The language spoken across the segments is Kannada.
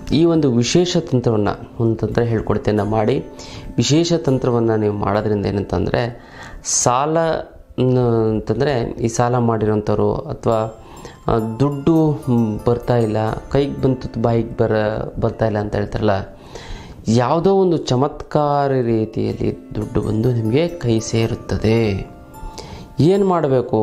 ಈ ಒಂದು ವಿಶೇಷ ತಂತ್ರವನ್ನು ಒಂದು ತಂತ್ರ ಹೇಳ್ಕೊಡ್ತೇನೆ ಮಾಡಿ ವಿಶೇಷ ತಂತ್ರವನ್ನು ನೀವು ಮಾಡೋದ್ರಿಂದ ಏನಂತಂದರೆ ಸಾಲ ನ್- ಅಂತಂದರೆ ಈ ಸಾಲ ಮಾಡಿರೋಂಥವ್ರು ಅಥವಾ ಆ, ದುಡ್ಡು ಮ್, ಬರ್ತಾ ಇಲ್ಲ ಕೈಗೆ ಬಂತು ಬಾಯಿಗೆ ಬರ ಬರ್ತಾ ಇಲ್ಲ ಅಂತ ಹೇಳ್ತಾರಲ್ಲ ಯಾವುದೋ ಒಂದು ಚಮತ್ಕಾರ ರೀತಿಯಲ್ಲಿ ದುಡ್ಡು ಬಂದು ನಿಮಗೆ ಕೈ ಸೇರುತ್ತದೆ ಏನು ಮಾಡಬೇಕು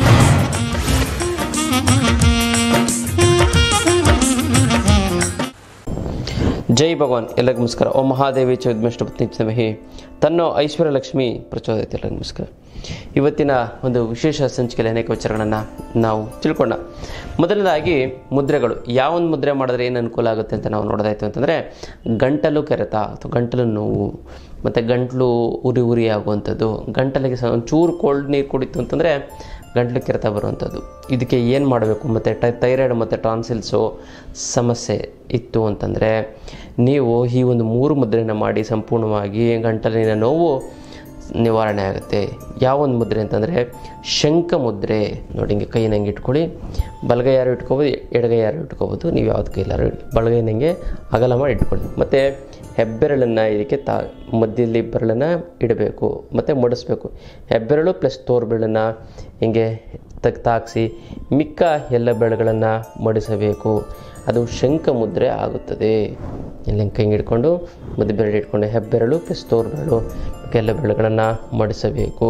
ಜೈ ಭಗವಾನ್ ಎಲ್ಲರಿಗೂ ನಮಸ್ಕಾರ ಓಂ ಮಹಾದೇವಿ ಚ ವಿದ್ಮಷ್ಟಪತ್ನಿಮಹಿ ತನ್ನೋ ಐಶ್ವರ್ಯ ಲಕ್ಷ್ಮಿ ಪ್ರಚೋದಯತೆ ಎಲ್ಲರಿಗೂ ನಮಸ್ಕಾರ ಇವತ್ತಿನ ಒಂದು ವಿಶೇಷ ಸಂಚಿಕೆಯಲ್ಲಿ ಅನೇಕ ವಿಚಾರಗಳನ್ನು ನಾವು ತಿಳ್ಕೊಂಡ ಮೊದಲನೇದಾಗಿ ಮುದ್ರೆಗಳು ಯಾವೊಂದು ಮುದ್ರೆ ಮಾಡಿದ್ರೆ ಏನು ಅನುಕೂಲ ಆಗುತ್ತೆ ಅಂತ ನಾವು ನೋಡೋದಾಯ್ತು ಅಂತಂದರೆ ಗಂಟಲು ಕೆರೆತ ಅಥವಾ ಗಂಟಲು ನೋವು ಮತ್ತು ಗಂಟಲು ಉರಿ ಉರಿ ಆಗುವಂಥದ್ದು ಗಂಟಲಿಗೆ ಸಹ ಒಂಚೂರು ಕೋಲ್ಡ್ ನೀರು ಕುಡಿತು ಅಂತಂದರೆ ಗಂಟ್ಲು ಕೆರೆತ ಬರುವಂಥದ್ದು ಇದಕ್ಕೆ ಏನು ಮಾಡಬೇಕು ಮತ್ತು ಟೈ ಥೈರಾಯ್ಡ್ ಮತ್ತು ಟಾನ್ಸಿಲ್ಸು ಸಮಸ್ಯೆ ಇತ್ತು ಅಂತಂದರೆ ನೀವು ಈ ಒಂದು ಮೂರು ಮುದ್ರೆನ ಮಾಡಿ ಸಂಪೂರ್ಣವಾಗಿ ಗಂಟಲಿನ ನೋವು ನಿವಾರಣೆ ಆಗುತ್ತೆ ಯಾವ ಒಂದು ಮುದ್ರೆ ಅಂತಂದರೆ ಶಂಖ ಮುದ್ರೆ ನೋಡಿ ಹಿಂಗೆ ಕೈನ ಹಂಗೆ ಇಟ್ಕೊಳ್ಳಿ ಬಲಗೈ ಯಾರು ಇಟ್ಕೋಬೋದು ಎಡಗೈ ಯಾರು ಇಟ್ಕೋಬೋದು ನೀವು ಯಾವ್ದು ಕೈಲಾರು ಇಡಿ ಬಲಗೈನ ಹಂಗೆ ಅಗಲ ಮಾಡಿ ಇಟ್ಕೊಳ್ಳಿ ಮತ್ತು ಹೆಬ್ಬೆರಳನ್ನು ಇದಕ್ಕೆ ತಾ ಮಧ್ಯದಲ್ಲಿ ಬೆರಳನ್ನು ಇಡಬೇಕು ಮತ್ತು ಮಡಿಸ್ಬೇಕು ಹೆಬ್ಬೆರಳು ಪ್ಲಸ್ ತೋರ್ಬೆರಳನ್ನು ಹಿಂಗೆ ತಗ್ ತಾಗಿಸಿ ಮಿಕ್ಕ ಎಲ್ಲ ಬೆರಳುಗಳನ್ನು ಮಡಿಸಬೇಕು ಅದು ಶಂಖ ಮುದ್ರೆ ಆಗುತ್ತದೆ ಎಲ್ಲ ಕೈ ಹಿಡ್ಕೊಂಡು ಮಧ್ಯ ಬೆರಳು ಇಟ್ಕೊಂಡು ಹೆಬ್ಬೆರಳು ಪ್ಲಸ್ ತೋರ್ಬೆರಳು ಎಲ್ಲ ಬೆರಳುಗಳನ್ನು ಮಡಿಸಬೇಕು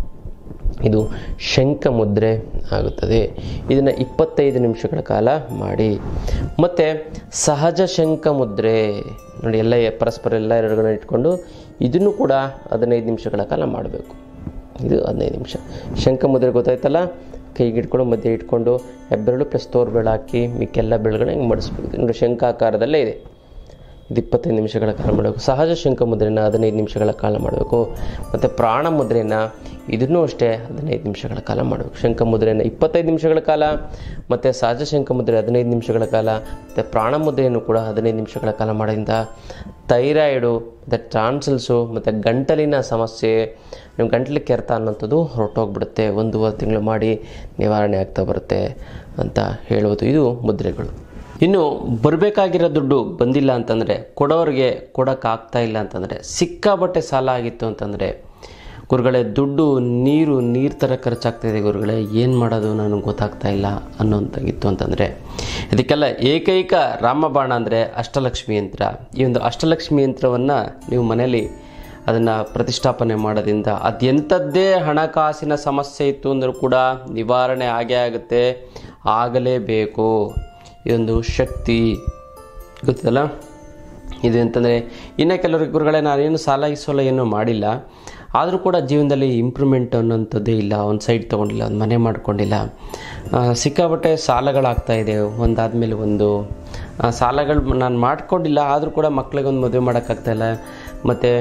ಇದು ಶಂಖ ಮುದ್ರೆ ಆಗುತ್ತದೆ ಇದನ್ನು ಇಪ್ಪತ್ತೈದು ನಿಮಿಷಗಳ ಕಾಲ ಮಾಡಿ ಮತ್ತು ಸಹಜ ಶಂಖ ಮುದ್ರೆ ನೋಡಿ ಎಲ್ಲ ಪರಸ್ಪರ ಎಲ್ಲ ಎರಡುಗಳನ್ನ ಇಟ್ಕೊಂಡು ಇದನ್ನು ಕೂಡ ಹದಿನೈದು ನಿಮಿಷಗಳ ಕಾಲ ಮಾಡಬೇಕು ಇದು ಹದಿನೈದು ನಿಮಿಷ ಶಂಖ ಮುದ್ರೆ ಗೊತ್ತಾಯ್ತಲ್ಲ ಕೈಗೆ ಇಟ್ಕೊಂಡು ಮಧ್ಯೆ ಇಟ್ಕೊಂಡು ಹೆಬ್ಬೆರಳು ಪ್ಲಸ್ ತೋರ್ಬೆರಳು ಹಾಕಿ ಮಿಕ್ಕೆಲ್ಲ ಬೆರಳುಗಳನ್ನ ಹಿಂಗೆ ಮಾಡಿಸ್ಬೇಕು ನೋಡಿ ಶಂಖಾಕಾರದಲ್ಲೇ ಇದೆ ಇದು ಇಪ್ಪತ್ತೈದು ನಿಮಿಷಗಳ ಕಾಲ ಮಾಡಬೇಕು ಸಹಜ ಶಂಖ ಮುದ್ರೆನ ಹದಿನೈದು ನಿಮಿಷಗಳ ಕಾಲ ಮಾಡಬೇಕು ಮತ್ತು ಪ್ರಾಣ ಮುದ್ರೆನ ಇದನ್ನೂ ಅಷ್ಟೇ ಹದಿನೈದು ನಿಮಿಷಗಳ ಕಾಲ ಮಾಡಬೇಕು ಶಂಖ ಮುದ್ರೆನ ಇಪ್ಪತ್ತೈದು ನಿಮಿಷಗಳ ಕಾಲ ಮತ್ತು ಸಹಜ ಶಂಖ ಮುದ್ರೆ ಹದಿನೈದು ನಿಮಿಷಗಳ ಕಾಲ ಮತ್ತು ಪ್ರಾಣ ಮುದ್ರೆಯನ್ನು ಕೂಡ ಹದಿನೈದು ನಿಮಿಷಗಳ ಕಾಲ ಮಾಡೋದ್ರಿಂದ ಥೈರಾಯ್ಡು ಮತ್ತು ಟ್ರಾನ್ಸಲ್ಸು ಮತ್ತು ಗಂಟಲಿನ ಸಮಸ್ಯೆ ನಿಮ್ಮ ಗಂಟಲಿಗೆ ಕೆರೆತ ಅನ್ನೋಂಥದ್ದು ಹೊರಟೋಗ್ಬಿಡುತ್ತೆ ಒಂದೂವರೆ ತಿಂಗಳು ಮಾಡಿ ನಿವಾರಣೆ ಆಗ್ತಾ ಬರುತ್ತೆ ಅಂತ ಹೇಳುವುದು ಇದು ಮುದ್ರೆಗಳು ಇನ್ನು ಬರಬೇಕಾಗಿರೋ ದುಡ್ಡು ಬಂದಿಲ್ಲ ಅಂತಂದರೆ ಕೊಡೋರಿಗೆ ಕೊಡೋಕ್ಕಾಗ್ತಾ ಇಲ್ಲ ಅಂತಂದರೆ ಸಿಕ್ಕಾಬಟ್ಟೆ ಸಾಲ ಆಗಿತ್ತು ಅಂತಂದರೆ ಗುರುಗಳೇ ದುಡ್ಡು ನೀರು ನೀರು ಥರ ಖರ್ಚಾಗ್ತಾಯಿದೆ ಗುರುಗಳೇ ಏನು ಮಾಡೋದು ನನಗೆ ಗೊತ್ತಾಗ್ತಾ ಇಲ್ಲ ಅನ್ನೋಂತಾಗಿತ್ತು ಅಂತಂದರೆ ಇದಕ್ಕೆಲ್ಲ ಏಕೈಕ ರಾಮಬಾಣ ಅಂದರೆ ಅಷ್ಟಲಕ್ಷ್ಮಿ ಯಂತ್ರ ಈ ಒಂದು ಅಷ್ಟಲಕ್ಷ್ಮಿ ಯಂತ್ರವನ್ನು ನೀವು ಮನೇಲಿ ಅದನ್ನು ಪ್ರತಿಷ್ಠಾಪನೆ ಮಾಡೋದ್ರಿಂದ ಅದೆಂಥದ್ದೇ ಹಣಕಾಸಿನ ಸಮಸ್ಯೆ ಇತ್ತು ಅಂದರೂ ಕೂಡ ನಿವಾರಣೆ ಆಗೇ ಆಗುತ್ತೆ ಆಗಲೇಬೇಕು ಇದೊಂದು ಶಕ್ತಿ ಗೊತ್ತಲ್ಲ ಇದು ಅಂತಂದರೆ ಇನ್ನು ಕೆಲವರು ಗುರುಗಳೇ ನಾನೇನು ಸಾಲ ಸೋಲ ಏನೂ ಮಾಡಿಲ್ಲ ಆದರೂ ಕೂಡ ಜೀವನದಲ್ಲಿ ಇಂಪ್ರೂವ್ಮೆಂಟ್ ಅನ್ನೋಂಥದ್ದೇ ಇಲ್ಲ ಒಂದು ಸೈಡ್ ತೊಗೊಂಡಿಲ್ಲ ಒಂದು ಮನೆ ಮಾಡ್ಕೊಂಡಿಲ್ಲ ಆ, ಸಿಕ್ಕಾಪಟ್ಟೆ ಸಾಲಗಳಾಗ್ತಾ ಇದೆ ಒಂದಾದಮೇಲೆ ಒಂದು ಆ, ಸಾಲಗಳು ನಾನು ಮಾಡ್ಕೊಂಡಿಲ್ಲ ಆದರೂ ಕೂಡ ಮಕ್ಳಿಗೆ ಒಂದು ಮದುವೆ ಮಾಡೋಕ್ಕಾಗ್ತಾಯಿಲ್ಲ ಮತ್ತು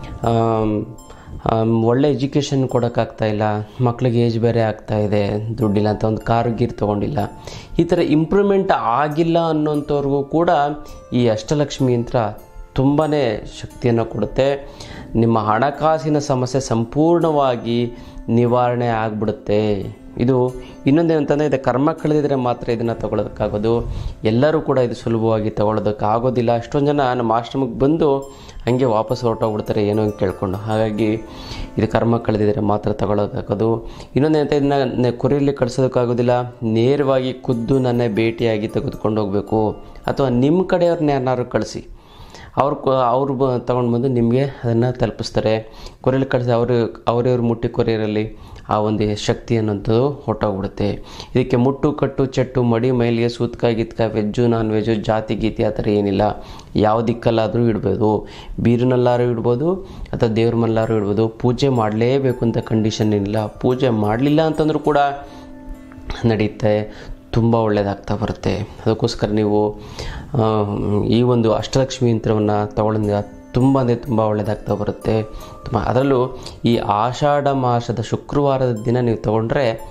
ಒಳ್ಳೆ ಎಜುಕೇಷನ್ ಕೊಡೋಕ್ಕಾಗ್ತಾ ಇಲ್ಲ ಮಕ್ಳಿಗೆ ಏಜ್ ಬೇರೆ ಆಗ್ತಾ ಇದೆ ದುಡ್ಡಿಲ್ಲ ಅಂತ ಒಂದು ಕಾರು ಗೀರ್ ತೊಗೊಂಡಿಲ್ಲ ಈ ಥರ ಇಂಪ್ರೂವ್ಮೆಂಟ್ ಆಗಿಲ್ಲ ಅನ್ನೋಂಥವ್ರಿಗೂ ಕೂಡ ಈ ಅಷ್ಟಲಕ್ಷ್ಮಿ ಯಂತ್ರ ತುಂಬಾ ಶಕ್ತಿಯನ್ನು ಕೊಡುತ್ತೆ ನಿಮ್ಮ ಹಣಕಾಸಿನ ಸಮಸ್ಯೆ ಸಂಪೂರ್ಣವಾಗಿ ನಿವಾರಣೆ ಆಗಿಬಿಡುತ್ತೆ ಇದು ಇನ್ನೊಂದೇನಂತಂದರೆ ಇದು ಕರ್ಮ ಕಳೆದಿದ್ರೆ ಮಾತ್ರ ಇದನ್ನು ತಗೊಳ್ಳೋದಕ್ಕಾಗೋದು ಎಲ್ಲರೂ ಕೂಡ ಇದು ಸುಲಭವಾಗಿ ತಗೊಳ್ಳೋದಕ್ಕಾಗೋದಿಲ್ಲ ಅಷ್ಟೊಂದು ಜನ ನಮ್ಮ ಆಶ್ರಮಕ್ಕೆ ಬಂದು ಹಾಗೆ ವಾಪಸ್ ಹೊರಟೋಗ್ಬಿಡ್ತಾರೆ ಏನೋ ಅಂತ ಕೇಳ್ಕೊಂಡು ಹಾಗಾಗಿ ಇದು ಕರ್ಮ ಕಳೆದಿದ್ರೆ ಮಾತ್ರ ತಗೊಳ್ಳೋಕ್ಕಾಗೋದು ಇನ್ನೊಂದೇನಂತ ಇದನ್ನ ಕುರಿಯಲ್ಲಿ ಕಳಿಸೋದಕ್ಕಾಗೋದಿಲ್ಲ ನೇರವಾಗಿ ಖುದ್ದು ನನ್ನ ಭೇಟಿಯಾಗಿ ತೆಗೆದುಕೊಂಡು ಹೋಗಬೇಕು ಅಥವಾ ನಿಮ್ಮ ಕಡೆಯವ್ರನ್ನ ಯಾರನ್ನಾರು ಕಳಿಸಿ ಅವ್ರು ಅವರು ಬ ತೊಗೊಂಡು ಬಂದು ನಿಮಗೆ ಅದನ್ನು ತಲುಪಿಸ್ತಾರೆ ಕೊರಿಯಲ್ಲಿ ಕಳಿಸಿ ಅವರು ಅವರವ್ರು ಮುಟ್ಟಿ ಕೊರಿಯರಲ್ಲಿ ಆ ಒಂದು ಶಕ್ತಿ ಅನ್ನೋಂಥದ್ದು ಹೊಟ್ಟೋಗ್ಬಿಡುತ್ತೆ ಇದಕ್ಕೆ ಮುಟ್ಟು ಕಟ್ಟು ಚೆಟ್ಟು ಮಡಿ ಮೈಲಿಗೆ ಸೂತ್ಕ ಗಿತ್ಕ ವೆಜ್ಜು ನಾನ್ ವೆಜ್ಜು ಜಾತಿ ಗೀತಿ ಆ ಥರ ಏನಿಲ್ಲ ಯಾವ ದಿಕ್ಕಲ್ಲಾದರೂ ಇಡ್ಬೋದು ಬೀರಿನಲ್ಲಾರು ಇಡ್ಬೋದು ಅಥವಾ ದೇವ್ರ ಮಲ್ಲಾರು ಇಡ್ಬೋದು ಪೂಜೆ ಮಾಡಲೇಬೇಕು ಅಂತ ಕಂಡೀಷನ್ ಇಲ್ಲ ಪೂಜೆ ಮಾಡಲಿಲ್ಲ ಅಂತಂದ್ರೂ ಕೂಡ ನಡೆಯುತ್ತೆ ತುಂಬ ಒಳ್ಳೆಯದಾಗ್ತಾ ಬರುತ್ತೆ ಅದಕ್ಕೋಸ್ಕರ ನೀವು ಆ, ಈ ಒಂದು ಅಷ್ಟಲಕ್ಷ್ಮಿ ಯಂತ್ರವನ್ನು ತಗೊಳ್ಳೋದ್ರಿಂದ ತುಂಬ ಅಂದರೆ ತುಂಬ ಒಳ್ಳೆಯದಾಗ್ತಾ ಬರುತ್ತೆ ತುಂಬ ಅದರಲ್ಲೂ ಈ ಆಷಾಢ ಮಾಸದ ಶುಕ್ರವಾರದ ದಿನ ನೀವು ತಗೊಂಡ್ರೆ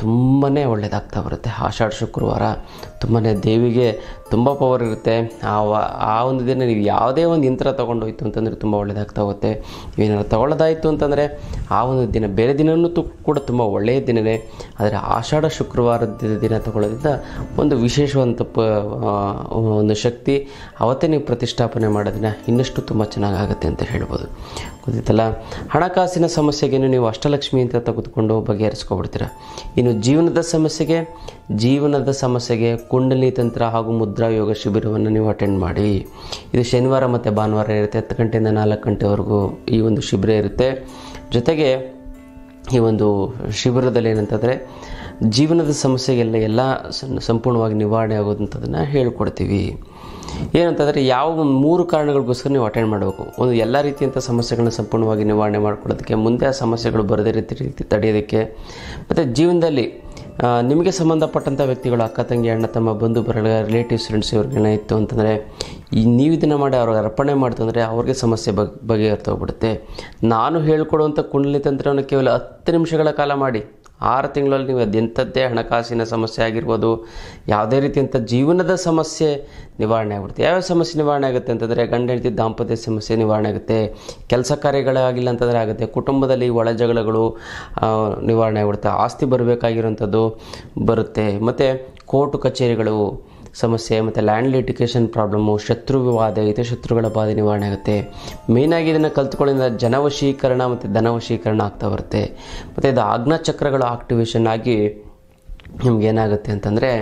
ತುಂಬಾ ಒಳ್ಳೆಯದಾಗ್ತಾ ಬರುತ್ತೆ ಆಷಾಢ ಶುಕ್ರವಾರ ತುಂಬಾ ದೇವಿಗೆ ತುಂಬ ಪವರ್ ಇರುತ್ತೆ ಆ ವ- ಆ ಒಂದು ದಿನ ನೀವು ಯಾವುದೇ ಒಂದು ಯಂತ್ರ ತೊಗೊಂಡೋಯ್ತು ಅಂತಂದರೆ ತುಂಬ ಒಳ್ಳೆಯದಾಗ್ತಾ ಹೋಗುತ್ತೆ ಏನಾದ್ರು ತಗೊಳ್ಳೋದಾಯಿತು ಅಂತಂದರೆ ಆ ಒಂದು ದಿನ ಬೇರೆ ದಿನವೂ ತು ಕೂಡ ತುಂಬ ಒಳ್ಳೆಯ ದಿನವೇ ಆದರೆ ಆಷಾಢ ಶುಕ್ರವಾರದ ದಿನ ತಗೊಳ್ಳೋದ್ರಿಂದ ಒಂದು ವಿಶೇಷವಂತ ಪ ಆ, ಒಂದು ಶಕ್ತಿ ಅವತ್ತೇ ನೀವು ಪ್ರತಿಷ್ಠಾಪನೆ ಮಾಡೋದನ್ನ ಇನ್ನಷ್ಟು ತುಂಬ ಚೆನ್ನಾಗಾಗುತ್ತೆ ಅಂತ ಹೇಳ್ಬೋದು ಗೊತ್ತಿತ್ತಲ್ಲ ಹಣಕಾಸಿನ ಸಮಸ್ಯೆಗೇನು ನೀವು ಅಷ್ಟಲಕ್ಷ್ಮಿ ಅಂತ ತೆಗೆದುಕೊಂಡು ಬಗೆಹರಿಸ್ಕೊಬಿಡ್ತೀರ ಇನ್ನು ಜೀವನದ ಸಮಸ್ಯೆಗೆ ಜೀವನದ ಸಮಸ್ಯೆಗೆ ಕುಂಡಲಿ ತಂತ್ರ ಹಾಗೂ ಮುದ್ರಾ ಯೋಗ ಶಿಬಿರವನ್ನು ನೀವು ಅಟೆಂಡ್ ಮಾಡಿ ಇದು ಶನಿವಾರ ಮತ್ತು ಭಾನುವಾರ ಇರುತ್ತೆ ಹತ್ತು ಗಂಟೆಯಿಂದ ನಾಲ್ಕು ಗಂಟೆವರೆಗೂ ಈ ಒಂದು ಶಿಬಿರ ಇರುತ್ತೆ ಜೊತೆಗೆ ಈ ಒಂದು ಶಿಬಿರದಲ್ಲಿ ಏನಂತಂದರೆ ಜೀವನದ ಸಮಸ್ಯೆಗೆಲ್ಲ ಎಲ್ಲ ಸಂ- ಸಂಪೂರ್ಣವಾಗಿ ನಿವಾರಣೆ ಆಗೋದಂಥದ್ದನ್ನು ಹೇಳ್ಕೊಡ್ತೀವಿ ಏನಂತಂದರೆ ಯಾವ ಒಂದು ಮೂರು ಕಾರಣಗಳಿಗೋಸ್ಕರ ನೀವು ಅಟೆಂಡ್ ಮಾಡಬೇಕು ಒಂದು ಎಲ್ಲ ರೀತಿಯಂಥ ಸಮಸ್ಯೆಗಳನ್ನ ಸಂಪೂರ್ಣವಾಗಿ ನಿವಾರಣೆ ಮಾಡ್ಕೊಳ್ಳೋದಕ್ಕೆ ಮುಂದೆ ಆ ಸಮಸ್ಯೆಗಳು ಬರದೇ ರೀತಿ ರೀತಿ ತಡೆಯೋದಕ್ಕೆ ಮತ್ತು ಜೀವನದಲ್ಲಿ ಆ, ನಿಮಗೆ ಸಂಬಂಧಪಟ್ಟಂಥ ವ್ಯಕ್ತಿಗಳು ಅಕ್ಕ ತಂಗಿ ಅಣ್ಣ ತಮ್ಮ ಬಂಧು ಬರಗ ರಿಲೇಟಿವ್ಸ್ ಫ್ರೆಂಡ್ಸ್ ಇವ್ರಿಗೇನ ಇತ್ತು ಅಂತಂದರೆ ಈ ನೀವು ಇದನ್ನು ಮಾಡಿ ಅವ್ರಿಗೆ ಅರ್ಪಣೆ ಮಾಡ್ತಂದರೆ ಅವ್ರಿಗೆ ಸಮಸ್ಯೆ ಬಗೆ ಬಗೆಹರ್ತೋಗ್ಬಿಡುತ್ತೆ ನಾನು ಹೇಳ್ಕೊಡುವಂಥ ಕುಂಡಲಿ ತಂತ್ರವನ್ನು ಕೇವಲ ಹತ್ತು ನಿಮಿಷಗಳ ಕಾಲ ಮಾಡಿ ಆರು ತಿಂಗಳಲ್ಲಿ ನೀವು ಅದೆಂಥದ್ದೇ ಹಣಕಾಸಿನ ಸಮಸ್ಯೆ ಆಗಿರ್ಬೋದು ಯಾವುದೇ ರೀತಿಯಂಥ ಜೀವನದ ಸಮಸ್ಯೆ ನಿವಾರಣೆ ಆಗ್ಬಿಡುತ್ತೆ ಯಾವ್ಯಾವ ಸಮಸ್ಯೆ ನಿವಾರಣೆ ಆಗುತ್ತೆ ಅಂತಂದರೆ ಗಂಡ ಹೆಂಡತಿ ದಾಂಪತ್ಯ ಸಮಸ್ಯೆ ನಿವಾರಣೆ ಆಗುತ್ತೆ ಕೆಲಸ ಕಾರ್ಯಗಳಾಗಿಲ್ಲ ಅಂತಂದರೆ ಆಗುತ್ತೆ ಕುಟುಂಬದಲ್ಲಿ ಒಳ ಜಗಳಗಳು ಆ, ನಿವಾರಣೆ ಆಗ್ಬಿಡುತ್ತೆ ಆಸ್ತಿ ಬರಬೇಕಾಗಿರೋಂಥದ್ದು ಬರುತ್ತೆ ಮತ್ತು ಕೋರ್ಟು ಕಚೇರಿಗಳು ಸಮಸ್ಯೆ ಮತ್ತು ಲ್ಯಾಂಡ್ ಲಿಟಿಕೇಷನ್ ಪ್ರಾಬ್ಲಮ್ಮು ಶತ್ರು ವಿವಾದ ಇದೆ ಶತ್ರುಗಳ ಬಾಧೆ ನಿವಾರಣೆ ಆಗುತ್ತೆ ಮೇಯ್ನಾಗಿ ಇದನ್ನು ಕಲ್ತ್ಕೊಳ್ಳೋದ್ರಿಂದ ಜನವಶೀಕರಣ ಮತ್ತು ಧನವಶೀಕರಣ ಆಗ್ತಾ ಬರುತ್ತೆ ಮತ್ತು ಇದು ಆಜ್ಞಾ ಚಕ್ರಗಳು ಆಕ್ಟಿವೇಶನ್ ಆಗಿ ನಿಮ್ಗೆ ಏನಾಗುತ್ತೆ ಅಂತಂದರೆ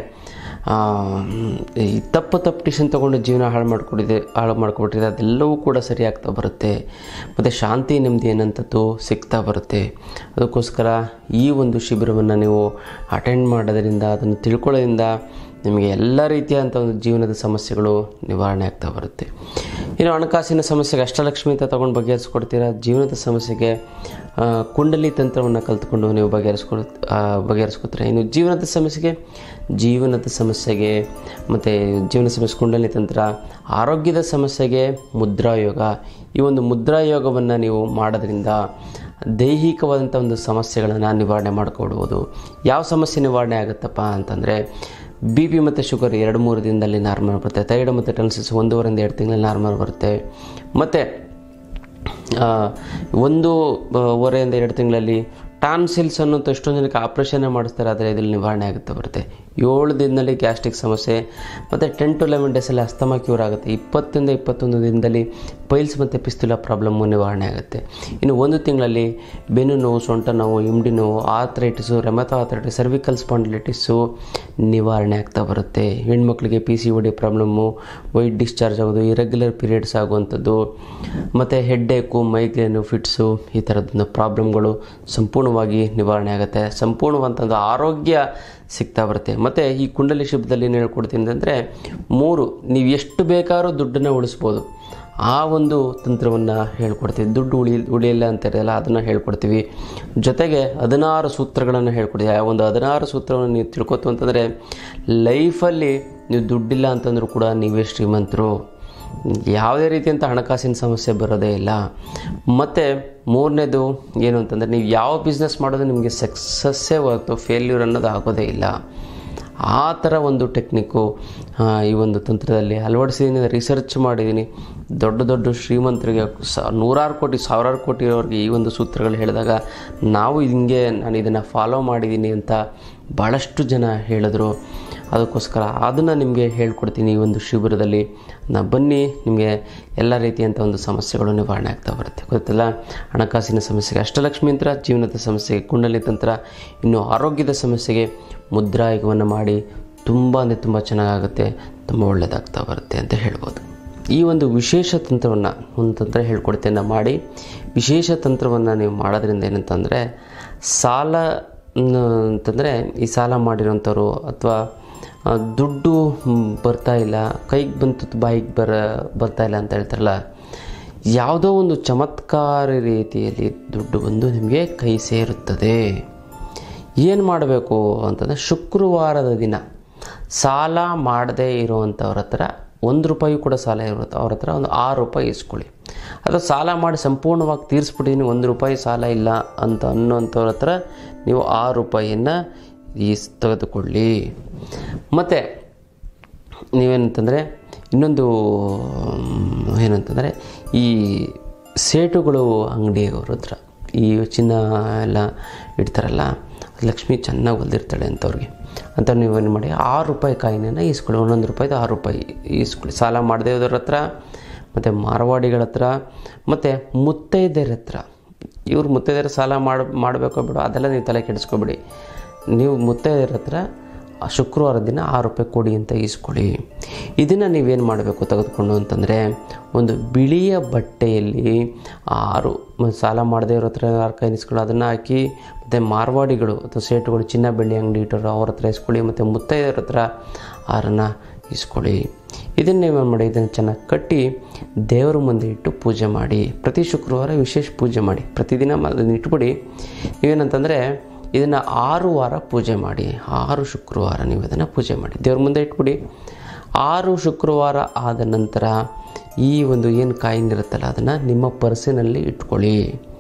ಈ ತಪ್ಪು ತಪ್ಪು ಡಿಸಿಷನ್ ತೊಗೊಂಡು ಜೀವನ ಹಾಳು ಮಾಡ್ಕೊಂಡಿದೆ ಹಾಳು ಮಾಡ್ಕೊಬಿಟ್ಟಿದೆ ಅದೆಲ್ಲವೂ ಕೂಡ ಸರಿ ಆಗ್ತಾ ಬರುತ್ತೆ ಮತ್ತು ಶಾಂತಿ ನೆಮ್ಮದಿ ಏನಂಥದ್ದು ಸಿಗ್ತಾ ಬರುತ್ತೆ ಅದಕ್ಕೋಸ್ಕರ ಈ ಒಂದು ಶಿಬಿರವನ್ನು ನೀವು ಅಟೆಂಡ್ ಮಾಡೋದ್ರಿಂದ ಅದನ್ನು ತಿಳ್ಕೊಳ್ಳೋದ್ರಿಂದ ನಿಮಗೆ ಎಲ್ಲ ರೀತಿಯಾದಂಥ ಒಂದು ಜೀವನದ ಸಮಸ್ಯೆಗಳು ನಿವಾರಣೆ ಆಗ್ತಾ ಬರುತ್ತೆ ಇನ್ನು ಹಣಕಾಸಿನ ಸಮಸ್ಯೆಗೆ ಅಷ್ಟಲಕ್ಷ್ಮಿ ಅಂತ ತೊಗೊಂಡು ಬಗೆಹರಿಸ್ಕೊಡ್ತೀರಾ ಜೀವನದ ಸಮಸ್ಯೆಗೆ ಆ, ಕುಂಡಲಿ ತಂತ್ರವನ್ನು ಕಲ್ತ್ಕೊಂಡು ನೀವು ಬಗೆಹರಿಸ್ಕೊ ಆ, ಬಗೆಹರಿಸ್ಕೊತೀರಾ ಇನ್ನು ಜೀವನದ ಸಮಸ್ಯೆಗೆ ಜೀವನದ ಸಮಸ್ಯೆಗೆ ಮತ್ತು ಜೀವನ ಸಮಸ್ಯೆ ಕುಂಡಲಿ ತಂತ್ರ ಆರೋಗ್ಯದ ಸಮಸ್ಯೆಗೆ ಮುದ್ರಾ ಯೋಗ ಈ ಒಂದು ಮುದ್ರಾ ಯೋಗವನ್ನು ನೀವು ಮಾಡೋದ್ರಿಂದ ದೈಹಿಕವಾದಂಥ ಒಂದು ಸಮಸ್ಯೆಗಳನ್ನು ನಿವಾರಣೆ ಮಾಡ್ಕೊಡ್ಬೋದು ಯಾವ ಸಮಸ್ಯೆ ನಿವಾರಣೆ ಆಗುತ್ತಪ್ಪ ಅಂತಂದರೆ ಬಿ ಪಿ ಮತ್ತು ಶುಗರ್ ಎರಡು ಮೂರು ದಿನದಲ್ಲಿ ನಾರ್ಮಲ್ ಬರುತ್ತೆ ಥೈರಾಯ್ಡ್ ಮತ್ತು ಟನ್ಸಿಸ್ ಒಂದೂವರೆಯಿಂದ ಎರಡು ತಿಂಗಳಲ್ಲಿ ನಾರ್ಮಲ್ ಬರುತ್ತೆ ಮತ್ತು ಆ, ಒಂದು ಆ, ವರೆಯಿಂದ ಎರಡು ತಿಂಗಳಲ್ಲಿ ಟಾನ್ಸಿಲ್ಸ್ ಅನ್ನೋಂಥ ಎಷ್ಟೊಂದು ಜನಕ್ಕೆ ಆಪ್ರೇಷನ್ನೇ ಮಾಡಿಸ್ತಾರೆ ಆದರೆ ಇದ್ರಲ್ಲಿ ನಿವಾರಣೆ ಆಗುತ್ತೆ ಬರುತ್ತೆ ಏಳು ದಿನದಲ್ಲಿ ಗ್ಯಾಸ್ಟ್ರಿಕ್ ಸಮಸ್ಯೆ ಮತ್ತು ಟೆನ್ ಟು ಲೆವೆನ್ ಡೇಸಲ್ಲಿ ಅಸ್ತಮಾ ಕ್ಯೂರ್ ಆಗುತ್ತೆ ಇಪ್ಪತ್ತರಿಂದ ಇಪ್ಪತ್ತೊಂದು ದಿನದಲ್ಲಿ ಪೈಲ್ಸ್ ಮತ್ತು ಪಿಸ್ತುಲ ಪ್ರಾಬ್ಲಮ್ಮು ನಿವಾರಣೆ ಆಗುತ್ತೆ ಇನ್ನು ಒಂದು ತಿಂಗಳಲ್ಲಿ ಬೆನ್ನು ನೋವು ಸೊಂಟ ನೋವು ಇಮ್ಡಿ ನೋವು ಆಥ್ರೈಟಿಸು ರೆಮತೋ ಆಥ್ರೈಟಿಸ್ ಸರ್ವಿಕಲ್ ಸ್ಪಾಂಡಿಲೈಟಿಸು ನಿವಾರಣೆ ಆಗ್ತಾ ಬರುತ್ತೆ ಹೆಣ್ಮಕ್ಳಿಗೆ P C O D problem white discharge ಆಗೋದು ಇರೆಗ್ಯುಲರ್ ಪೀರಿಯಡ್ಸ್ ಆಗುವಂಥದ್ದು ಮತ್ತು ಹೆಡ್ಡೇಕು ಮೈಗ್ರೇನು ಫಿಟ್ಸು ಈ ಥರದ್ದು ಪ್ರಾಬ್ಲಮ್ಗಳು ಸಂಪೂರ್ಣವಾಗಿ ನಿವಾರಣೆ ಆಗುತ್ತೆ ಸಂಪೂರ್ಣವಂಥದ್ದು ಆರೋಗ್ಯ ಸಿಗ್ತಾ ಬರುತ್ತೆ ಮತ್ತು ಈ ಕುಂಡಲಿ ಶಿಬಿರದಲ್ಲಿ ಏನು ಹೇಳ್ಕೊಡ್ತೀನಿ ಅಂತಂದರೆ ಮೂರು ನೀವು ಎಷ್ಟು ಬೇಕಾದ್ರೂ ದುಡ್ಡನ್ನು ಉಳಿಸ್ಬೋದು ಆ ಒಂದು ತಂತ್ರವನ್ನು ಹೇಳ್ಕೊಡ್ತೀವಿ ದುಡ್ಡು ಉಳಿ ಉಳಿಯಲ್ಲ ಅಂತಾರಲ್ಲ ಅದನ್ನು ಹೇಳ್ಕೊಡ್ತೀವಿ ಜೊತೆಗೆ ಹದಿನಾರು ಸೂತ್ರಗಳನ್ನು ಹೇಳ್ಕೊಡ್ತೀವಿ ಆ ಒಂದು ಹದಿನಾರು ಸೂತ್ರವನ್ನು ನೀವು ತಿಳ್ಕೊತು ಅಂತಂದರೆ ಲೈಫಲ್ಲಿ ನೀವು ದುಡ್ಡಿಲ್ಲ ಅಂತಂದ್ರೂ ಕೂಡ ನೀವೇ ಶ್ರೀಮಂತರು ಯಾವುದೇ ರೀತಿಯಂಥ ಹಣಕಾಸಿನ ಸಮಸ್ಯೆ ಬರೋದೇ ಇಲ್ಲ ಮತ್ತು ಮೂರನೇದು ಏನು ಅಂತಂದರೆ ನೀವು ಯಾವ ಬಿಸ್ನೆಸ್ ಮಾಡೋದು ನಿಮಗೆ ಸಕ್ಸಸ್ಸೇ ಹೊರತು ಫೇಲ್ಯೂರ್ ಅನ್ನೋದು ಆಗೋದೇ ಇಲ್ಲ ಆ ಥರ ಒಂದು ಟೆಕ್ನಿಕ್ಕು ಆ, ಈ ಒಂದು ತಂತ್ರದಲ್ಲಿ ಅಳವಡಿಸಿದ್ದೀನಿ ರಿಸರ್ಚ್ ಮಾಡಿದ್ದೀನಿ ದೊಡ್ಡ ದೊಡ್ಡ ಶ್ರೀಮಂತರಿಗೆ ಸ ನೂರಾರು ಕೋಟಿ ಸಾವಿರಾರು ಕೋಟಿಯವ್ರಿಗೆ ಈ ಒಂದು ಸೂತ್ರಗಳು ಹೇಳಿದಾಗ ನಾವು ಹಿಂಗೆ ನಾನು ಇದನ್ನು ಫಾಲೋ ಮಾಡಿದ್ದೀನಿ ಅಂತ ಭಾಳಷ್ಟು ಜನ ಹೇಳಿದ್ರು ಅದಕ್ಕೋಸ್ಕರ ಅದನ್ನು ನಿಮಗೆ ಹೇಳ್ಕೊಡ್ತೀನಿ ಈ ಒಂದು ಶಿಬಿರದಲ್ಲಿ ನಾ ಬನ್ನಿ ನಿಮಗೆ ಎಲ್ಲ ರೀತಿಯಂಥ ಒಂದು ಸಮಸ್ಯೆಗಳು ನಿವಾರಣೆ ಆಗ್ತಾ ಬರುತ್ತೆ ಗೊತ್ತಲ್ಲ ಹಣಕಾಸಿನ ಸಮಸ್ಯೆಗೆ ಅಷ್ಟಲಕ್ಷ್ಮಿ ಯಂತ್ರ ಜೀವನದ ಸಮಸ್ಯೆಗೆ ಕುಂಡಲಿ ತಂತ್ರ ಇನ್ನು ಆರೋಗ್ಯದ ಸಮಸ್ಯೆಗೆ ಮುದ್ರಾಯುಗವನ್ನು ಮಾಡಿ ತುಂಬ ಅಂದರೆ ತುಂಬ ಚೆನ್ನಾಗಾಗುತ್ತೆ ತುಂಬ ಒಳ್ಳೆಯದಾಗ್ತಾ ಬರುತ್ತೆ ಅಂತ ಹೇಳ್ಬೋದು ಈ ಒಂದು ವಿಶೇಷ ತಂತ್ರವನ್ನು ಒಂದು ತಂತ್ರ ಹೇಳ್ಕೊಡ್ತೇನೆ ಮಾಡಿ ವಿಶೇಷ ತಂತ್ರವನ್ನು ನೀವು ಮಾಡೋದ್ರಿಂದ ಏನಂತಂದರೆ ಸಾಲ ಮ್, ಅಂತಂದರೆ ಈ ಸಾಲ ಮಾಡಿರೋಂಥವ್ರು ಅಥವಾ ಆ, ದುಡ್ಡು ಮ್, ಬರ್ತಾ ಇಲ್ಲ ಕೈಗೆ ಬಂತು ಬಾಯಿಗೆ ಬರ ಬರ್ತಾ ಇಲ್ಲ ಅಂತ ಹೇಳ್ತಾರಲ್ಲ ಯಾವುದೋ ಒಂದು ಚಮತ್ಕಾರ ರೀತಿಯಲ್ಲಿ ದುಡ್ಡು ಬಂದು ನಿಮಗೆ ಕೈ ಸೇರುತ್ತದೆ ಏನು ಮಾಡಬೇಕು ಅಂತಂದರೆ ಶುಕ್ರವಾರದ ದಿನ ಸಾಲ ಮಾಡದೇ ಇರುವಂಥವ್ರ ಹತ್ರ ಒಂದು ರೂಪಾಯಿ ಕೂಡ ಸಾಲ ಇರುತ್ತೆ ಅವ್ರ ಹತ್ರ ಒಂದು ಆರು ರೂಪಾಯಿ ಇಸ್ಕೊಳ್ಳಿ ಅಥವಾ ಸಾಲ ಮಾಡಿ ಸಂಪೂರ್ಣವಾಗಿ ತೀರಿಸ್ಬಿಟ್ಟಿದ್ದೀನಿ ಒಂದು ರೂಪಾಯಿ ಸಾಲ ಇಲ್ಲ ಅಂತ ಅನ್ನೋಂಥವ್ರ ಹತ್ರ ನೀವು ಆರು ರೂಪಾಯಿಯನ್ನು ಈ ಸ್- ತೆಗೆದುಕೊಳ್ಳಿ ಮತ್ತು ನೀವೇನಂತಂದರೆ ಇನ್ನೊಂದು ಮ್, ಏನಂತಂದರೆ ಈ ಸೇಟುಗಳು ಅಂಗಡಿಯವ್ರ ಹತ್ರ ಈ ಚಿನ್ನ ಎಲ್ಲ ಇಡ್ತಾರಲ್ಲ ಲಕ್ಷ್ಮಿ ಚೆನ್ನಾಗಿ ಹೊಲ್ದಿರ್ತಾಳೆ ಅಂಥವ್ರಿಗೆ ಅಂತ ನೀವೇನು ಮಾಡಿ ಆರು ರೂಪಾಯಿ ಕಾಯಿನ ಈಸ್ಕೊಳ್ಳಿ ಒಂದೊಂದು ರೂಪಾಯಿದು ಆರು ರೂಪಾಯಿ ಈಸ್ಕೊಳ್ಳಿ ಸಾಲ ಮಾಡದೇ ಇರೋದ್ರ ಹತ್ರ ಮತ್ತು ಮಾರವಾಡಿಗಳ ಹತ್ರ ಮತ್ತು ಮುತ್ತೈದೆಯರ ಹತ್ರ ಇವ್ರು ಮುತ್ತೈದೆಯರ ಸಾಲ ಮಾಡಿ ಮಾಡಬೇಕೋ ಬಿಡೋ ಅದೆಲ್ಲ ನೀವು ತಲೆ ಕೆಡಿಸ್ಕೊಬೇಡಿ ನೀವು ಮುತ್ತೈದೆಯರ ಹತ್ರ ಆ ಶುಕ್ರವಾರ ದಿನ ಆರು ರೂಪಾಯಿ ಕೊಡಿ ಅಂತ ಈಸ್ಕೊಳ್ಳಿ ಇದನ್ನು ನೀವೇನು ಮಾಡಬೇಕು ತೆಗೆದುಕೊಂಡು ಅಂತಂದರೆ ಒಂದು ಬಿಳಿಯ ಬಟ್ಟೆಯಲ್ಲಿ ಆರು ಮ- ಸಾಲ ಮಾಡದೇ ಇರೋ ಹತ್ರ ಯಾರು ಕೈ ಇಸ್ಕೊಳ್ಳೋ ಅದನ್ನು ಹಾಕಿ ಮತ್ತು ಮಾರ್ವಾಡಿಗಳು ಅಥವಾ ಸೇಟುಗಳು ಚಿನ್ನ ಬೆಳ್ಳಿ ಅಂಗಡಿ ಇಟ್ಟರು ಅವ್ರ ಹತ್ರ ಇಸ್ಕೊಳ್ಳಿ ಮತ್ತು ಮುತ್ತೈದರ ಹತ್ರ ಆರನ್ನು ಇಸ್ಕೊಳ್ಳಿ ಇದನ್ನು ನೀವು ಮಾಡಿ ಇದನ್ನು ಚೆನ್ನಾಗಿ ಕಟ್ಟಿ ದೇವರ ಮುಂದೆ ಇಟ್ಟು ಪೂಜೆ ಮಾಡಿ ಪ್ರತಿ ಶುಕ್ರವಾರ ವಿಶೇಷ ಪೂಜೆ ಮಾಡಿ ಪ್ರತಿದಿನ ಮ- ಅದನ್ನ ಇಟ್ಬಿಡಿ ನೀವೇನಂತಂದರೆ ಇದನ್ನು ಆರು ವಾರ ಪೂಜೆ ಮಾಡಿ ಆರು ಶುಕ್ರವಾರ ನೀವು ಅದನ್ನು ಪೂಜೆ ಮಾಡಿ ದೇವ್ರ ಮುಂದೆ ಇಟ್ಬಿಡಿ ಆರು ಶುಕ್ರವಾರ ಆದ ನಂತರ ಈ ಒಂದು ಏನು ಕಾಯಿನ್ ಇರುತ್ತಲ್ಲ ಅದನ್ನು ನಿಮ್ಮ ಪರ್ಸಿನಲ್ಲಿ ಇಟ್ಕೊಳ್ಳಿ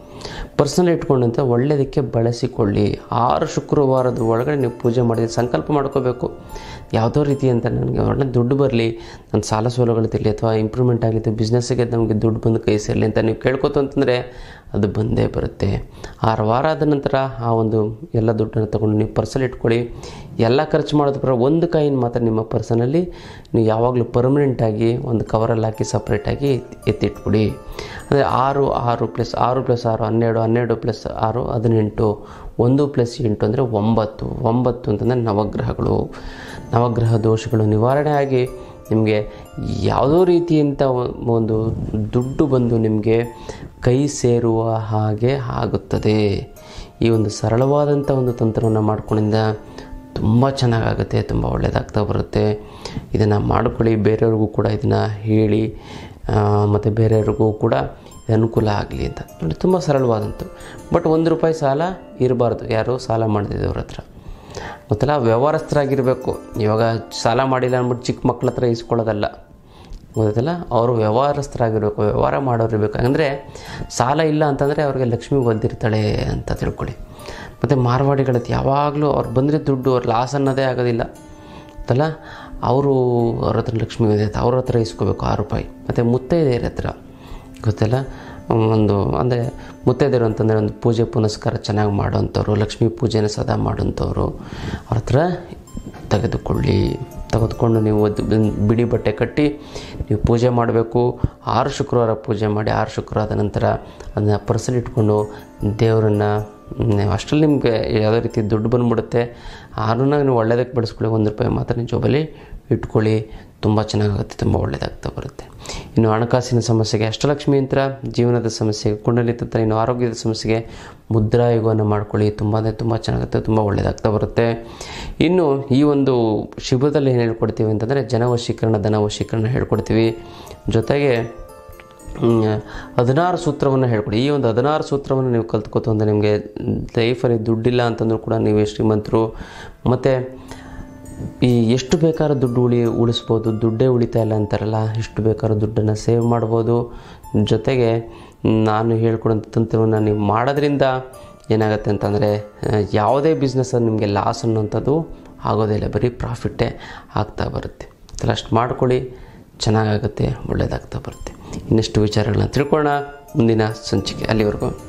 ಪರ್ಸನಲ್ ಇಟ್ಕೊಂಡಂತ ಒಳ್ಳೆಯದಕ್ಕೆ ಬಳಸಿಕೊಳ್ಳಿ ಆರು ಶುಕ್ರವಾರದ ಒಳಗಡೆ ನೀವು ಪೂಜೆ ಮಾಡಿದ್ರೆ ಸಂಕಲ್ಪ ಮಾಡ್ಕೋಬೇಕು ಯಾವುದೋ ರೀತಿ ಅಂತ ನನಗೆ ಒಳ್ಳೆ ದುಡ್ಡು ಬರಲಿ ನನ್ನ ಸಾಲ ಸೋಲುಗಳು ತಿರಲಿ ಅಥವಾ ಇಂಪ್ರೂವ್ಮೆಂಟ್ ಆಗಲಿ ಬಿಸ್ನೆಸ್ಸಿಗೆ ನಮಗೆ ದುಡ್ಡು ಬಂದು ಕೈ ಸೇರಲಿ ಅಂತ ನೀವು ಕೇಳ್ಕೊತು ಅಂತಂದರೆ ಅದು ಬಂದೇ ಬರುತ್ತೆ ಆರು ವಾರ ಆದ ನಂತರ ಆ ಒಂದು ಎಲ್ಲ ದುಡ್ಡನ್ನು ತೊಗೊಂಡು ನೀವು ಪರ್ಸಲ್ಲಿ ಇಟ್ಕೊಳ್ಳಿ ಎಲ್ಲ ಖರ್ಚು ಮಾಡೋದು ಪರ ಒಂದು ಕಾಯಿನ್ ಮಾತ್ರ ನಿಮ್ಮ ಪರ್ಸನಲ್ಲಿ ನೀವು ಯಾವಾಗಲೂ ಪರ್ಮನೆಂಟಾಗಿ ಒಂದು ಕವರಲ್ಲಿ ಹಾಕಿ ಸಪ್ರೇಟಾಗಿ ಎತ್ತಿಟ್ಬಿಡಿ ಅಂದರೆ ಆರು ಆರು ಪ್ಲಸ್ ಆರು ಪ್ಲಸ್ ಆರು ಹನ್ನೆರಡು ಹನ್ನೆರಡು ಪ್ಲಸ್ ಆರು ಹದಿನೆಂಟು ಒಂದು ಪ್ಲಸ್ ಎಂಟು ಅಂದರೆ ಒಂಬತ್ತು ಒಂಬತ್ತು ಅಂತಂದರೆ ನವಗ್ರಹಗಳು ನವಗ್ರಹ ದೋಷಗಳು ನಿವಾರಣೆ ಆಗಿ ನಿಮಗೆ ಯಾವುದೋ ರೀತಿಯಂಥ ಒಂದು ದುಡ್ಡು ಬಂದು ನಿಮಗೆ ಕೈ ಸೇರುವ ಹಾಗೆ ಆಗುತ್ತದೆ ಈ ಒಂದು ಸರಳವಾದಂಥ ಒಂದು ತಂತ್ರವನ್ನು ಮಾಡ್ಕೊಂಡಿಂದ ತುಂಬ ಚೆನ್ನಾಗಾಗುತ್ತೆ ತುಂಬ ಒಳ್ಳೆಯದಾಗ್ತಾ ಬರುತ್ತೆ ಇದನ್ನು ಮಾಡ್ಕೊಳ್ಳಿ ಬೇರೆಯವ್ರಿಗೂ ಕೂಡ ಇದನ್ನು ಹೇಳಿ ಮತ್ತು ಬೇರೆಯವ್ರಿಗೂ ಕೂಡ ಇದು ಅನುಕೂಲ ಆಗಲಿ ಅಂತ ನೋಡಿ ತುಂಬ ಸರಳವಾದಂತು ಬಟ್ ಒಂದು ರೂಪಾಯಿ ಸಾಲ ಇರಬಾರ್ದು ಯಾರು ಸಾಲ ಮಾಡದಿದ್ದವ್ರ ಹತ್ರ ಗೊತ್ತಲ್ಲ ವ್ಯವಹಾರಸ್ಥರಾಗಿರಬೇಕು ಇವಾಗ ಸಾಲ ಮಾಡಿಲ್ಲ ಅಂದ್ಬಿಟ್ಟು ಚಿಕ್ಕ ಮಕ್ಳ ಹತ್ರ ಇಸ್ಕೊಳ್ಳೋದಲ್ಲ ಗೊತ್ತಲ್ಲ ಅವರು ವ್ಯವಹಾರಸ್ಥರಾಗಿರಬೇಕು ವ್ಯವಹಾರ ಮಾಡೋರು ಇರಬೇಕು ಅಂದರೆ ಸಾಲ ಇಲ್ಲ ಅಂತಂದರೆ ಅವ್ರಿಗೆ ಲಕ್ಷ್ಮಿ ಒಲ್ದಿರ್ತಾಳೆ ಅಂತ ತಿಳ್ಕೊಳ್ಳಿ ಮತ್ತು ಮಾರ್ವಾಡಿಗಳದ್ದು ಯಾವಾಗಲೂ ಅವ್ರು ಬಂದರೆ ದುಡ್ಡು ಅವ್ರ ಲಾಸ್ ಅನ್ನೋದೇ ಆಗೋದಿಲ್ಲ ಗೊತ್ತಲ್ಲ ಅವರು ಅವ್ರ ಹತ್ರ ಲಕ್ಷ್ಮಿ ಇದೆ ಅವ್ರ ಹತ್ರ ಇಸ್ಕೋಬೇಕು ಆರು ರೂಪಾಯಿ ಮತ್ತು ಮುತ್ತೈದೆಯರ ಹತ್ರ ಗೊತ್ತಲ್ಲ ಒಂದು ಅಂದರೆ ಮುತ್ತೈದೆಯರು ಅಂತಂದರೆ ಒಂದು ಪೂಜೆ ಪುನಸ್ಕಾರ ಚೆನ್ನಾಗಿ ಮಾಡೋಂಥವ್ರು ಲಕ್ಷ್ಮೀ ಪೂಜೆನ ಸದಾ ಮಾಡೋಂಥವ್ರು ಅವ್ರ ಹತ್ರ ತೆಗೆದುಕೊಳ್ಳಿ ತೆಗೆದುಕೊಂಡು ನೀವು ಅದು ಬಿನ್- ಬಿಳಿ ಬಟ್ಟೆ ಕಟ್ಟಿ ನೀವು ಪೂಜೆ ಮಾಡಬೇಕು ಆರು ಶುಕ್ರವಾರ ಪೂಜೆ ಮಾಡಿ ಆರು ಶುಕ್ರವಾರ ಆದ ನಂತರ ಅದನ್ನ ಪರ್ಸಲ್ಲಿ ಇಟ್ಕೊಂಡು ದೇವರನ್ನು ಅಷ್ಟರಲ್ಲಿ ನಿಮಗೆ ಯಾವುದೇ ರೀತಿ ದುಡ್ಡು ಬಂದ್ಬಿಡುತ್ತೆ ಆರನ್ನ ನೀವು ಒಳ್ಳೇದಕ್ಕೆ ಬಳಸ್ಕೊಳ್ಳಿ ಒಂದು ರೂಪಾಯಿ ಮಾತ್ರ ನಿಮ್ಮ ಜೋಬಲ್ಲಿ ಇಟ್ಕೊಳ್ಳಿ ತುಂಬ ಚೆನ್ನಾಗಾಗುತ್ತೆ ತುಂಬ ಒಳ್ಳೆಯದಾಗ್ತಾ ಬರುತ್ತೆ ಇನ್ನು ಹಣಕಾಸಿನ ಸಮಸ್ಯೆಗೆ ಅಷ್ಟಲಕ್ಷ್ಮಿ ಯಂತ್ರ ಜೀವನದ ಸಮಸ್ಯೆಗೆ ಕುಂಡಲಿ ತಂತ್ರ ಇನ್ನು ಆರೋಗ್ಯದ ಸಮಸ್ಯೆಗೆ ಮುದ್ರಾ ಯೋಗವನ್ನು ಮಾಡ್ಕೊಳ್ಳಿ ತುಂಬ ಅಂದರೆ ತುಂಬ ಚೆನ್ನಾಗುತ್ತೆ ತುಂಬ ಒಳ್ಳೆಯದಾಗ್ತಾ ಬರುತ್ತೆ ಇನ್ನು ಈ ಒಂದು ಶಿಬಿರದಲ್ಲಿ ಏನು ಹೇಳ್ಕೊಡ್ತೀವಿ ಅಂತಂದರೆ ಜನವಶೀಕರಣ ಧನವಶೀಕರಣ ಹೇಳ್ಕೊಡ್ತೀವಿ ಜೊತೆಗೆ ಹ್ಮ್, ಹದಿನಾರು ಸೂತ್ರವನ್ನು ಹೇಳ್ಕೊಡಿ ಈ ಒಂದು ಹದಿನಾರು ಸೂತ್ರವನ್ನು ನೀವು ಕಲ್ತ್ಕೋತು ಅಂದರೆ ನಿಮಗೆ ಲೈಫಲ್ಲಿ ದುಡ್ಡಿಲ್ಲ ಅಂತಂದ್ರೂ ಕೂಡ ನೀವೇ ಶ್ರೀಮಂತರು ಮತ್ತು ಈ ಎಷ್ಟು ಬೇಕಾದ್ರೂ ದುಡ್ಡು ಉಳಿ ಉಳಿಸ್ಬೋದು ದುಡ್ಡೇ ಉಳಿತಾ ಇಲ್ಲ ಅಂತಾರಲ್ಲ ಎಷ್ಟು ಬೇಕಾದ್ರೂ ದುಡ್ಡನ್ನು ಸೇವ್ ಮಾಡ್ಬೋದು ಜೊತೆಗೆ ನಾನು ಹೇಳ್ಕೊಡೋಂಥ ತಂತ್ರವನ್ನು ನೀವು ಮಾಡೋದ್ರಿಂದ ಏನಾಗುತ್ತೆ ಅಂತಂದರೆ ಯಾವುದೇ ಬಿಸ್ನೆಸ್ಸಲ್ಲಿ ನಿಮಗೆ ಲಾಸ್ ಅನ್ನೋಂಥದ್ದು ಆಗೋದೇ ಇಲ್ಲ ಬರೀ ಪ್ರಾಫಿಟ್ಟೇ ಆಗ್ತಾ ಬರುತ್ತೆ ಅದೆಲ್ಲ ಅಷ್ಟು ಮಾಡ್ಕೊಳ್ಳಿ ಚೆನ್ನಾಗಾಗುತ್ತೆ ಒಳ್ಳೆಯದಾಗ್ತಾ ಬರುತ್ತೆ ಇನ್ನಷ್ಟು ವಿಚಾರಗಳನ್ನ ತಿಳ್ಕೊಳ್ಳೋಣ ಮುಂದಿನ ಸಂಚಿಕೆ ಅಲ್ಲಿವರೆಗೂ